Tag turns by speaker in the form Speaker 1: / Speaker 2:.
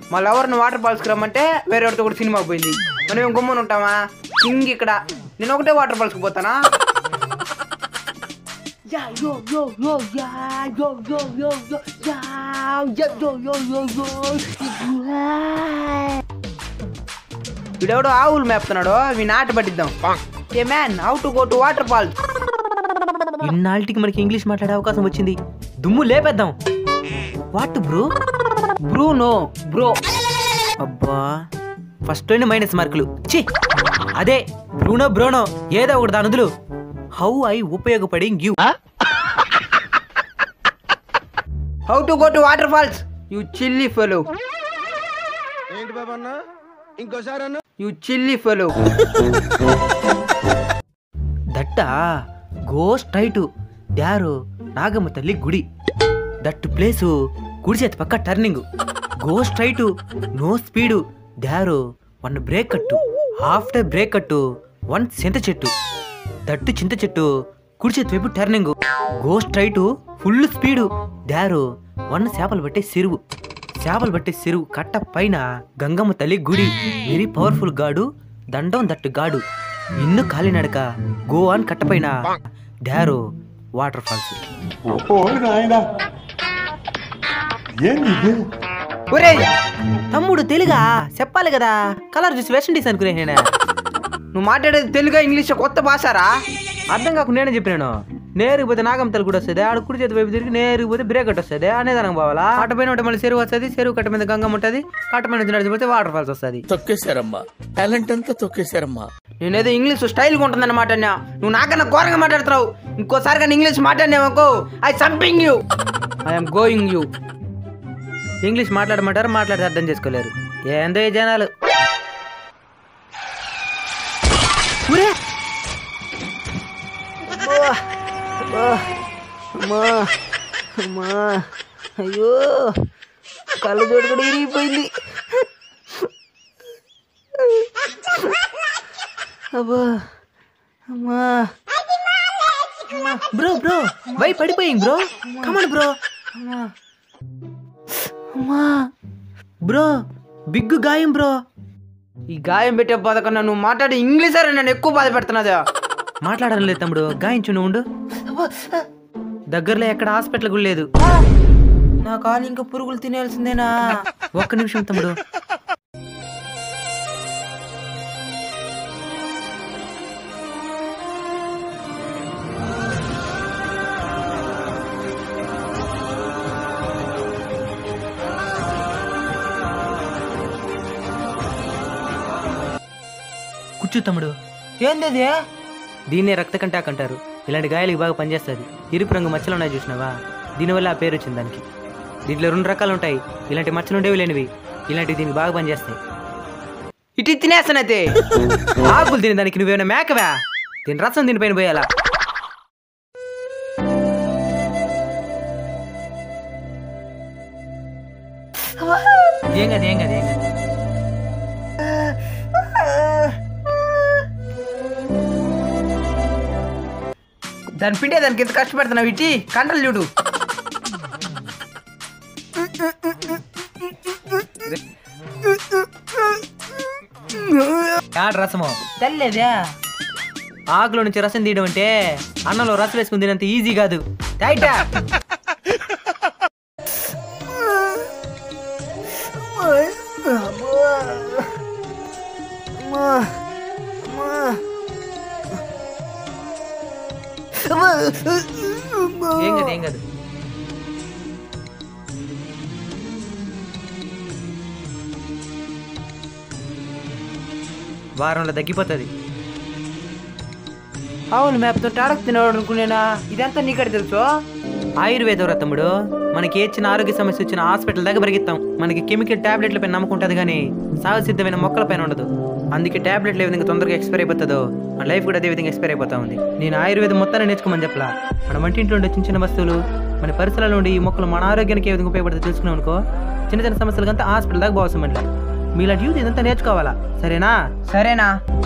Speaker 1: మా లవర్ని వాటర్ ఫాల్స్కి రమ్మంటే వేరే వాడితో కూడా సినిమాకి పోయింది మనం ఏం గుమ్మని ఉంటామా కింగ్ ఇక్కడ నేను ఒకటే వాటర్ ఫాల్స్కి పోతానా
Speaker 2: Yeah, yo, yo, yo, yeah, yo, yo, yo, yo, yeah, yo, yo, yo, yo, yo, yeah.
Speaker 1: వీడెవడో ఆవులు మేపుతున్నాడు మీ నాట పట్టిద్దాం hey man how to go to waterfalls
Speaker 3: ఇన్నాళ్ళకి మనకి ఇంగ్లీష్ మాట్లాడే అవకాశం వచ్చింది దుమ్ము లేపేద్దాం వాట్ బ్రో
Speaker 1: బ్రూ నో బ్రో
Speaker 3: అబ్బా ఫస్ట్ మైనస్ మార్కులు చి అదే బ్రూనో బ్రోనో ఏదో ఒకటి దాని వదులు హౌ ఐ ఉపయోగపడి you
Speaker 1: how to go to waterfalls you chilly fellow
Speaker 4: ఏంటి బాబా అన్న ఇంకోసారి అన్న
Speaker 1: you chilly fellow
Speaker 3: that go straight డారు నాగమ్మ తల్లి గుడి దట్టు ప్లేసు కుడి చేతి పక్క turning go straight no speed డారు వన్ బ్రేక్ కట్టు ఆఫ్టర్ బ్రేక్ కట్టు వన్ చింత చెట్టు దట్టు చింత చెట్టు కుడి చేతి వైపు turning go straight full speed డారు వన్ చేపలు పట్టే చెరువు చేపలు పట్టే చెరువు కట్ట పైన గంగమ్మ తల్లి గుడి వెరీ పవర్ఫుల్ గాడు దండం దట్టు గాడు ఇన్ను కాలినడక గో ఆన్ కట్టపైన డారో వాటర్ ఫాల్స్
Speaker 1: ఒరే
Speaker 3: తమ్ముడు తెలుగా చెప్పాలి కదా కలర్ చూసి వెస్ట్ ఇండీస్ అనుకునే నేను
Speaker 1: నువ్వు మాట్లాడేది తెలుగా ఇంగ్లీష్ కొత్త భాషరా
Speaker 3: అర్థం కాకుండా నేనే చెప్పినాను నేరుకు పోతే నాగం తల్లి కూడా వస్తుంది ఆడ కుడి చేతి వైపు తిరిగి నేరుకు పోతే బ్రేక్ కట్ వస్తుంది అనేదానికి పోవాలా
Speaker 1: కాట పైన ఉంటే మళ్ళీ చెరువు వస్తుంది చెరువు కట్ట మీద గంగమ్మ ఉంటుంది కాట పైన నుంచి నడిచిపోతే వాటర్ ఫాల్స్ వస్తుంది
Speaker 5: తొక్కేశారమ్మా టాలెంట్ అంతా తొక్కేశారమ్మా
Speaker 1: నేనేదో ఇంగ్లీష్ స్టైల్గా ఉంటుందన్నమాట అన్నా. నువ్వు నాకన్నా ఘోరంగా మాట్లాడుతున్నావు ఇంకోసారి కానీ ఇంగ్లీష్ మాట్లాడినావనుకో ఐ సంపింగ్ you I'm going you
Speaker 3: English మాట్లాడమంటారు మాట్లాడితే అర్థం చేసుకోలేరు ఏందో ఈ జనాలు
Speaker 1: ఊరే అమ్మా అమ్మా అయ్యో కళ్ళ జోడు కూడా ఇరిగిపోయింది అబ్బా అమ్మా
Speaker 3: బ్రో బ్రో వై పడిపోయింది బ్రో కమన్ బ్రో
Speaker 1: అమ్మా
Speaker 3: బ్రో బిగ్ గాయం బ్రో
Speaker 1: ఈ గాయం పెట్టే బాధ కన్నా నువ్వు మాట్లాడే ఇంగ్లీష్ అరే నన్ను ఎక్కువ బాధ పెడుతున్నదా
Speaker 3: మాట్లాడడం లేదు తమ్ముడు గాయించు నువ్వు ఉండు దగ్గరలో ఎక్కడ హాస్పిటల్ కూడా లేదు
Speaker 1: నా కాలు ఇంకా పురుగులు తినేయాల్సిందేనా
Speaker 3: ఒక్క నిమిషం తమ్ముడు కూర్చో తమ్ముడు
Speaker 1: ఏంది
Speaker 3: దీన్నే రక్త కంటాక్ అంటారు ఇలాంటి గాయాలకి బాగా పనిచేస్తుంది ఎరుపు రంగు మచ్చలు ఉన్నాయి చూసినావా దీనివల్ల ఆ పేరు వచ్చింది దానికి దీంట్లో రెండు రకాలు ఉంటాయి ఇలాంటి మచ్చలు ఉండేవి లేనివి ఇలాంటివి దీనికి బాగా పనిచేస్తాయి
Speaker 1: ఇటు తినేస్తానైతే
Speaker 3: ఆకులు తిని దానికి నువ్వేమైనా మేకవా దీని రసం దీనిపైన పోయాలా ఏం కాదు ఏం కాదు ఏం కాదు
Speaker 1: దాని పిండే దానికి ఎంత కష్టపెడుతున్నావు ఇటీ కండలు చూడు
Speaker 3: యాడ్ రసము
Speaker 1: తెల్లేదా
Speaker 3: ఆకులో నుంచి రసం తీయడం అంటే అన్నంలో రసం వేసుకుని తినంత ఈజీ కాదు
Speaker 1: రైటా
Speaker 3: ఏం కాదు ఏం కాదు వారంలో తగ్గిపోతుంది
Speaker 1: అవును మేపతో టాడక్ తినవాడు అనుకునేనా ఇదంతా నీకడ తెలుసు
Speaker 3: ఆయుర్వేద వ్రతముడు మనకి ఏ చిన్న ఆరోగ్య సమస్య వచ్చిన హాస్పిటల్ దాకా పరిగెత్తాం మనకి కెమికల్ టాబ్లెట్ల పైన నమ్మకం ఉంటుంది కానీ సహజ సిద్ధమైన మొక్కల పైన ఉండదు అందుకే టాబ్లెట్లు ఏ విధంగా తొందరగా ఎక్స్పైర్ అయిపోతుందో మన లైఫ్ కూడా అదే విధంగా ఎక్స్పైర్ అయిపోతా ఉంది నేను ఆయుర్వేదం మొత్తాన్ని నేర్చుకోమని చెప్పలా మన వంటింట్లో ఉండే చిన్న చిన్న వస్తువులు మన పరిసరాల నుండి ఈ మొక్కలు మన ఆరోగ్యానికి ఏ విధంగా ఉపయోగపడుతుందో తెలుసుకున్నాం అనుకో చిన్న చిన్న సమస్యలకంతా హాస్పిటల్ దాకా పోవాల్సిన మీలాంటి యూత్ ఇదంతా నేర్చుకోవాలా సరేనా
Speaker 1: సరేనా